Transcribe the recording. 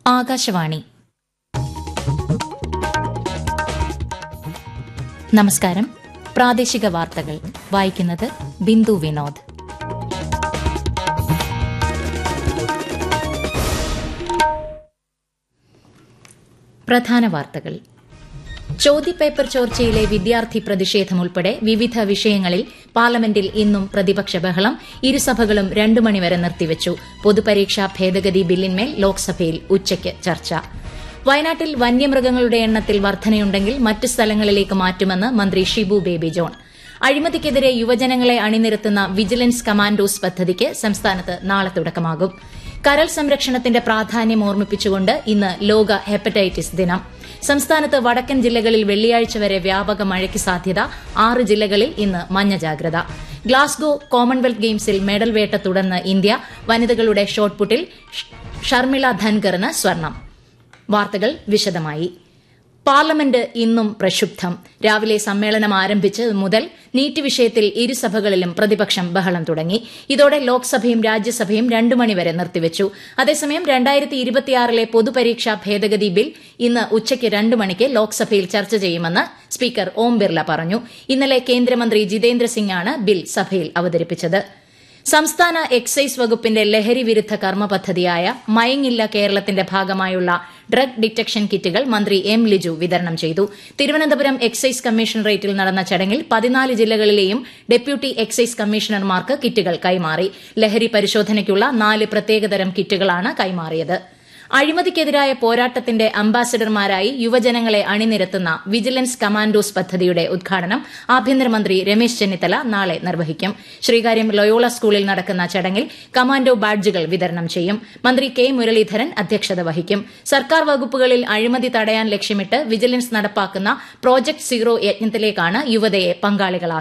ആകാശവാണി നമസ്കാരം പ്രാദേശിക വാർത്തകൾ വായിക്കുന്നത് ബിന്ദു വിനോദ് പ്രധാന വാർത്തകൾ ചോദ്യപേപ്പർ ചോർച്ചയിലെ വിദ്യാർത്ഥി പ്രതിഷേധം ഉൾപ്പെടെ വിവിധ വിഷയങ്ങളിൽ പാർലമെന്റിൽ ഇന്നും പ്രതിപക്ഷ ബഹളം ഇരുസഭകളും രണ്ടു മണിവരെ നിർത്തിവച്ചു പൊതുപരീക്ഷാ ഭേദഗതി ബില്ലിന്മേൽ ലോക്സഭയിൽ ഉച്ചയ്ക്ക് ചർച്ച വയനാട്ടിൽ വന്യമൃഗങ്ങളുടെ എണ്ണത്തിൽ വർധനയുണ്ടെങ്കിൽ മറ്റ് സ്ഥലങ്ങളിലേക്ക് മാറ്റുമെന്ന് മന്ത്രി ഷിബു ബേബി ജോൺ അഴിമതിക്കെതിരെ യുവജനങ്ങളെ അണിനിരത്തുന്ന വിജിലൻസ് കമാൻഡോസ് പദ്ധതിക്ക് സംസ്ഥാനത്ത് നാളെ തുടക്കമാകും കരൾ സംരക്ഷണത്തിന്റെ പ്രാധാന്യം ഓർമ്മിപ്പിച്ചുകൊണ്ട് ഇന്ന് ലോക ഹെപ്പറ്റൈറ്റിസ് ദിനം സംസ്ഥാനത്ത് വടക്കൻ ജില്ലകളിൽ വെള്ളിയാഴ്ച വരെ വ്യാപക മഴയ്ക്ക് സാധ്യത ആറ് ജില്ലകളിൽ ഇന്ന് മഞ്ഞ ജാഗ്രത ഗ്ലാസ്ഗോ കോമൺവെൽത്ത് ഗെയിംസിൽ മെഡൽ വേട്ട തുടർന്ന് ഇന്ത്യ വനിതകളുടെ ഷോട്ട്പുട്ടിൽ ഷർമിള ധൻകറിന് സ്വർണം വാർത്തകൾ വിശദമായി പാർലമെന്റ് ഇന്നും പ്രക്ഷുബ്ധം രാവിലെ സമ്മേളനം ആരംഭിച്ച് മുതൽ നീറ്റ് വിഷയത്തിൽ ഇരുസഭകളിലും പ്രതിപക്ഷം ബഹളം തുടങ്ങി ഇതോടെ ലോക്സഭയും രാജ്യസഭയും രണ്ടു മണിവരെ നിർത്തിവച്ചു അതേസമയം രണ്ടായിരത്തി ഇരുപത്തിയാറിലെ പൊതുപരീക്ഷാ ഭേദഗതി ബിൽ ഇന്ന് ഉച്ചയ്ക്ക് രണ്ട് മണിക്ക് ലോക്സഭയിൽ ചർച്ച ചെയ്യുമെന്ന് സ്പീക്കർ ഓം ബിർല പറഞ്ഞു ഇന്നലെ കേന്ദ്രമന്ത്രി ജിതേന്ദ്ര സിംഗാണ് ബിൽ സഭയിൽ അവതരിപ്പിച്ചത് സംസ്ഥാന എക്സൈസ് വകുപ്പിന്റെ ലഹരി വിരുദ്ധ കർമ്മ പദ്ധതിയായ മയങ്ങില്ല കേരളത്തിന്റെ ഭാഗമായുള്ള ഡ്രഗ് ഡിറ്റക്ഷൻ കിറ്റുകൾ മന്ത്രി എം ലിജു വിതരണം ചെയ്തു തിരുവനന്തപുരം എക്സൈസ് കമ്മീഷണറേറ്റിൽ നടന്ന ചടങ്ങിൽ പതിനാല് ജില്ലകളിലെയും ഡെപ്യൂട്ടി എക്സൈസ് കമ്മീഷണർമാർക്ക് കിറ്റുകൾ കൈമാറി ലഹരി പരിശോധനയ്ക്കുള്ള നാല് പ്രത്യേകതരം കിറ്റുകളാണ് കൈമാറിയത് അഴിമതിക്കെതിരായ പോരാട്ടത്തിന്റെ അംബാസഡർമാരായി യുവജനങ്ങളെ അണിനിരത്തുന്ന വിജിലൻസ് കമാൻഡോസ് പദ്ധതിയുടെ ഉദ്ഘാടനം ആഭ്യന്തരമന്ത്രി രമേശ് ചെന്നിത്തല നാളെ നിർവഹിക്കും ശ്രീകാര്യം ലൊയോള സ്കൂളിൽ നടക്കുന്ന ചടങ്ങിൽ കമാൻഡോ ബാഡ്ജുകൾ വിതരണം ചെയ്യും മന്ത്രി കെ മുരളീധരൻ അധ്യക്ഷത വഹിക്കും സർക്കാർ വകുപ്പുകളിൽ അഴിമതി തടയാൻ ലക്ഷ്യമിട്ട് വിജിലൻസ് നടപ്പാക്കുന്ന പ്രോജക്ട് സീറോ യജ്ഞത്തിലേക്കാണ് യുവതയെ പങ്കാളികളാക്കുന്നത്